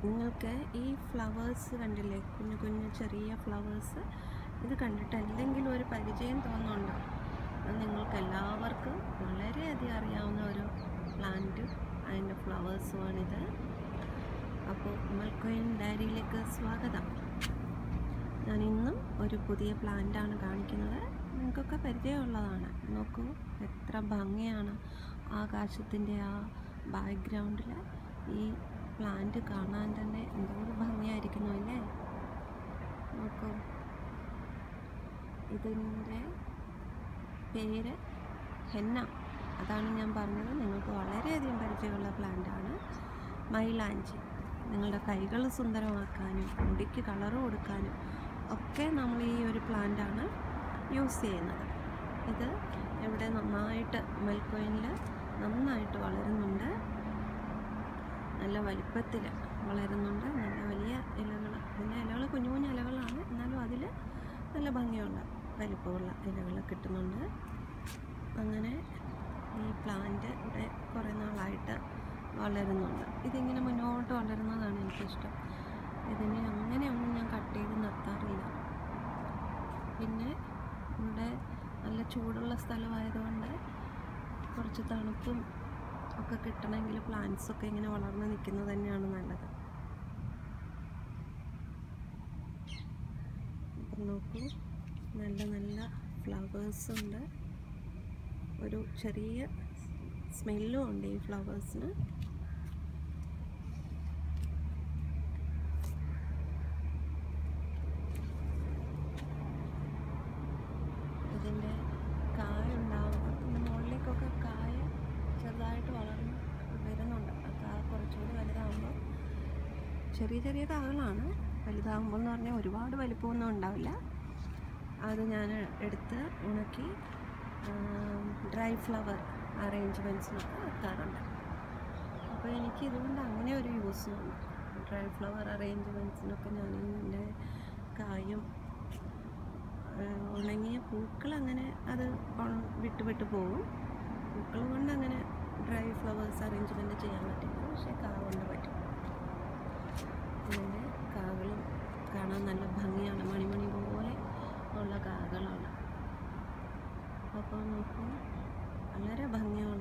നിങ്ങൾക്ക് ഈ ഫ്ലവേഴ്സ് കണ്ടില്ലേ കുഞ്ഞു കുഞ്ഞു ചെറിയ ഫ്ലവേഴ്സ് ഇത് കണ്ടിട്ട് എന്തെങ്കിലും ഒരു പരിചയം തോന്നുന്നുണ്ടോ അത് നിങ്ങൾക്ക് എല്ലാവർക്കും വളരെയധികം അറിയാവുന്ന ഒരു പ്ലാന്റും അതിൻ്റെ ഫ്ലവേഴ്സുമാണിത് അപ്പോൾ മൽക്കോയിൻ ഡയറിയിലേക്ക് സ്വാഗതം ഞാൻ ഇന്നും ഒരു പുതിയ പ്ലാന്റാണ് കാണിക്കുന്നത് നിങ്ങൾക്കൊക്കെ പരിചയമുള്ളതാണ് നോക്കൂ എത്ര ഭംഗിയാണ് ആകാശത്തിൻ്റെ ആ ബാക്ക്ഗ്രൗണ്ടിൽ ഈ പ്ലാന്റ് കാണാൻ തന്നെ എന്തോരം ഭംഗിയായിരിക്കുന്നു അല്ലേ നോക്കൂ ഇതിൻ്റെ പേര് ഹെന്ന അതാണ് ഞാൻ പറഞ്ഞത് നിങ്ങൾക്ക് വളരെയധികം പരിചയമുള്ള പ്ലാന്റാണ് മൈലാഞ്ചി നിങ്ങളുടെ കൈകൾ സുന്ദരമാക്കാനും മുടിക്ക് കളറ് കൊടുക്കാനും ഒക്കെ നമ്മൾ ഈ ഒരു പ്ലാന്റാണ് യൂസ് ചെയ്യുന്നത് ഇത് ഇവിടെ നന്നായിട്ട് മെൽക്കോയിനിൽ നന്നായിട്ട് വളരുന്നുണ്ട് നല്ല വലിപ്പത്തിൽ വളരുന്നുണ്ട് നല്ല വലിയ ഇലകൾ ഇതിൻ്റെ ഇലകൾ കുഞ്ഞു കുഞ്ഞു ഇലകളാണ് എന്നാലും അതിൽ നല്ല ഭംഗിയുള്ള വലിപ്പമുള്ള ഇലകൾ കിട്ടുന്നുണ്ട് അങ്ങനെ ഈ പ്ലാന്റ് ഇവിടെ കുറേ നാളായിട്ട് വളരുന്നുണ്ട് ഇതിങ്ങനെ മുന്നോട്ട് വളരുന്നതാണ് എനിക്കിഷ്ടം ഇതിനെ അങ്ങനെയൊന്നും ഞാൻ കട്ട് ചെയ്ത് നിർത്താറില്ല പിന്നെ ഇവിടെ നല്ല ചൂടുള്ള സ്ഥലമായതുകൊണ്ട് കുറച്ച് തണുപ്പും ഒക്കെ കിട്ടണമെങ്കിൽ പ്ലാന്റ്സ് ഒക്കെ ഇങ്ങനെ വളർന്ന് നിൽക്കുന്നത് തന്നെയാണ് നല്ലത് അപ്പം നോക്കൂ നല്ല നല്ല ഫ്ലവേഴ്സ് ഉണ്ട് ഒരു ചെറിയ സ്മെല്ലും ഉണ്ട് ഈ ഫ്ലവേഴ്സിന് ഇതിൻ്റെ കായ ഉണ്ടാവുമ്പോൾ ഇതിൻ്റെ മുകളിലേക്കൊക്കെ കായ ചെറുതായിട്ട് വളർന്ന് വരുന്നുണ്ട് ആ കായ കുറച്ചുകൂടി വലുതാകുമ്പോൾ ചെറിയ ചെറിയ കാകളാണ് വലുതാകുമ്പോൾ എന്ന് പറഞ്ഞാൽ ഒരുപാട് വലിപ്പമൊന്നും ഉണ്ടാവില്ല അത് ഞാൻ എടുത്ത് ഉണക്കി ഡ്രൈ ഫ്ലവർ അറേഞ്ച്മെൻറ്റ്സിനൊക്കെ വെക്കാറുണ്ട് അപ്പോൾ എനിക്ക് ഇതുകൊണ്ട് അങ്ങനെ ഒരു യൂസ് ഉണ്ട് ഡ്രൈ ഫ്ലവർ അറേഞ്ച്മെൻറ്റ്സിനൊക്കെ ഞാൻ ഇതിൻ്റെ കായും ആ, ഉണങ്ങിയ പൂക്കൾ അങ്ങനെ അത് ഉണ- വിട്ട് വിട്ട് പോകും പൂക്കൾ കൊണ്ട് അങ്ങനെ ഡ്രൈ ഫ്ലവേഴ്സ് അറേഞ്ച്മെൻറ്റ് ചെയ്യാൻ പറ്റില്ല പക്ഷേ കാ കൊണ്ട് പറ്റും ഇതിൻ്റെ കാകളും കാണാൻ നല്ല ഭംഗിയാണ് മണിമണി പോലെ ഉള്ള കാകളാണ് അപ്പോൾ നോക്കൂ വളരെ ഭംഗിയുള്ള